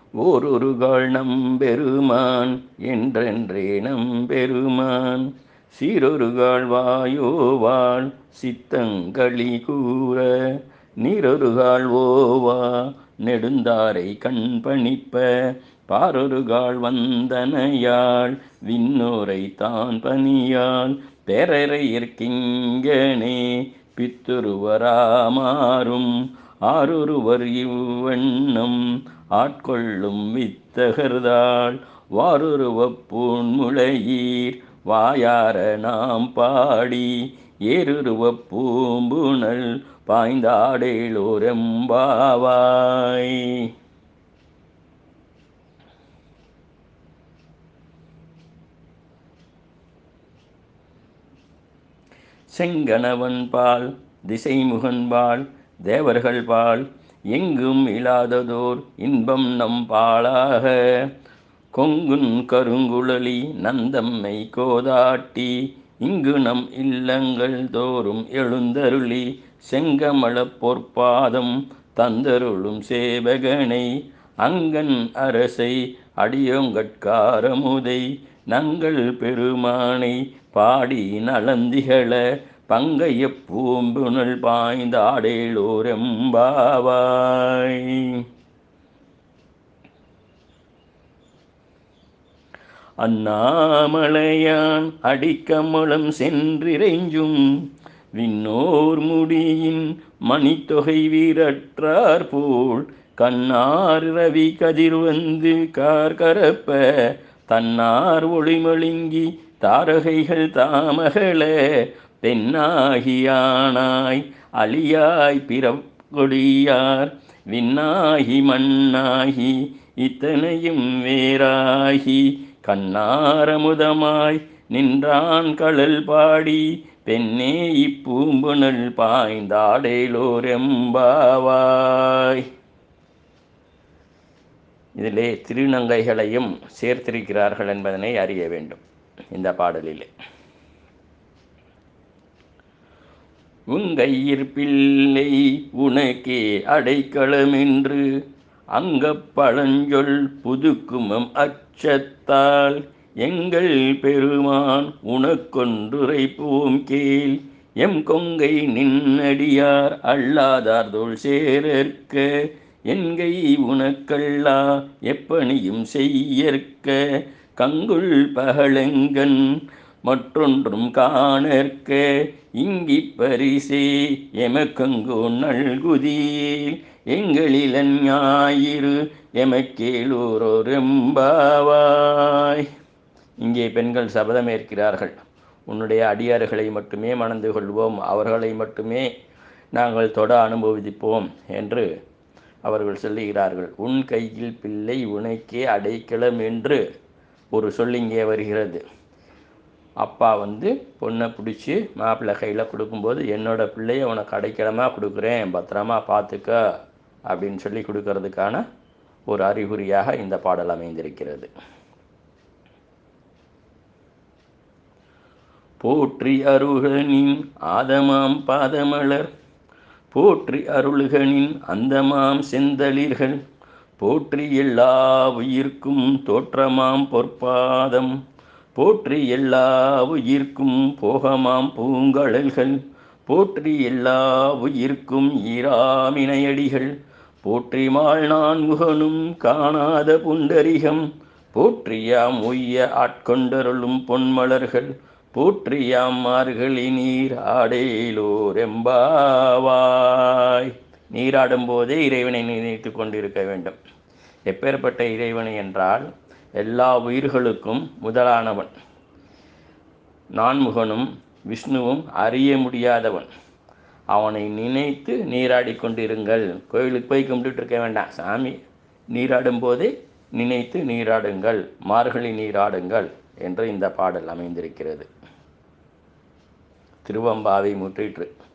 ஓரொரு கால் நம்பெருமான் என்றென்றே நம்பெருமான் சீரொரு கால் வாயோவாள் சித்தங்களி கூற நீரொரு கால் ஓவா நெடுந்தாரை கண் பணிப்ப பாரொரு கால் வந்தனையாள் விண்ணோரை தான் பணியாள் பேரறையிற்கிங்கனே பித்துருவராமாறும் ஆரொருவர் இவ்வண்ணம் ஆட்கொள்ளும் வித்தகர்தாள் வாரொருவப் பூன்முளையீர் வாயார நாம் பாடி ஏருருவப் பூம்புணல் பாய்ந்தாடேலோரெம்பாவாய் செங்கணவன் பால் திசைமுகன்பால் தேவர்கள் பால் எங்கும் இல்லாததோர் இன்பம் நம் பாலாக கொங்குன் கருங்குழலி நந்தம்மை கோதாட்டி இங்கு நம் இல்லங்கள் தோறும் எழுந்தருளி செங்கமலப் பொற்பாதம் தந்தருளும் சேவகனை அங்கன் அரசை அடியோங்கட்காரமுதை நங்கள் பெருமானை பாடி நலந்திகள பங்கைய பூம்புணல் பாய்ந்தாடேலோரெம்பாவாய் அண்ணாமலையான் அடிக்கமலம் சென்றிறைஞ்சும் விண்ணோர் முடியின் மணித்தொகை வீரற்றார் போல் கண்ணார் ரவி கதிர் வந்து கார் கரப்ப தன்னார் ஒளிமழுங்கி தாரகைகள் தாமகள பெண்ணாகியானாய் அழியாய் பிறக்கொடியார் விண்ணாகி மண்ணாகி இத்தனையும் வேறாகி கண்ணாரமுதமாய் நின்றான் கடல் பாடி பெண்ணே இப்பூம்புணல் பாய்ந்தாடேலோரெம்பாவாய் இதிலே திருநங்கைகளையும் சேர்த்திருக்கிறார்கள் என்பதனை அறிய வேண்டும் இந்த பாடலிலே உங்கையிற் பிள்ளை உனக்கே அடைக்கலமென்று அங்கப் பழஞ்சொல் புதுக்குமம் அச்சத்தால் எங்கள் பெருமான் உனக்கொன்றுரைப்போம் கேள் எம் கொங்கை நின்னடியார் அல்லாதார் தோல் சேரற்க என்கை உனக்கல்லா எப்பணியும் செய்யற்க கங்குள் பகலெங்கன் மற்றொன்றும் காணற்க இங்கி பரிசே எமக்கங்கோ நல்குதியேல் எங்களிலன் ஞாயிறு எமக்கேலூரோரெம்பாவாய் இங்கே பெண்கள் சபதமேற்கிறார்கள் உன்னுடைய அடியார்களை மட்டுமே மணந்து கொள்வோம் அவர்களை மட்டுமே நாங்கள் தொட அனுபவிப்போம் என்று அவர்கள் சொல்லுகிறார்கள் உன் கையில் பிள்ளை உனக்கே அடைக்கலம் என்று ஒரு சொல் இங்கே வருகிறது அப்பா வந்து பொண்ணை பிடிச்சி மாப்பிள்ளை கையில் கொடுக்கும்போது என்னோட பிள்ளைய உனக்கு அடைக்கலமாக கொடுக்குறேன் பத்திரமா பார்த்துக்க அப்படின்னு சொல்லி கொடுக்கறதுக்கான ஒரு அறிகுறியாக இந்த பாடல் அமைந்திருக்கிறது போற்றி அருகனின் ஆதமாம் பாதமலர் போற்றி அருள்கனின் அந்தமாம் செந்தளிர்கள் போற்றி எல்லா உயிர்க்கும் தோற்றமாம் பொற்பாதம் போற்றி எல்லா உயிர்க்கும் போகமாம் பூங்கழல்கள் போற்றி எல்லா உயிர்க்கும் ஈராமினையடிகள் போற்றி மாழ்நான் முகனும் காணாத புண்டரிகம் போற்றியாம் உய்ய ஆட்கொண்டருளும் பொன்மலர்கள் போற்றியாம் மார்கழி நீர் ஆடேலோரெம்பாவாய் நீராடும் போதே இறைவனை நினைத்து கொண்டிருக்க வேண்டும் எப்பேற்பட்ட இறைவனை என்றால் எல்லா உயிர்களுக்கும் முதலானவன் நான்முகனும் விஷ்ணுவும் அறிய முடியாதவன் அவனை நினைத்து நீராடி கொண்டிருங்கள் கோயிலுக்கு போய் கும்பிட்டுட்டு இருக்க வேண்டாம் சாமி நீராடும் போதே நினைத்து நீராடுங்கள் மார்கழி நீராடுங்கள் என்று இந்த பாடல் அமைந்திருக்கிறது திருவம்பாவை முற்றிற்று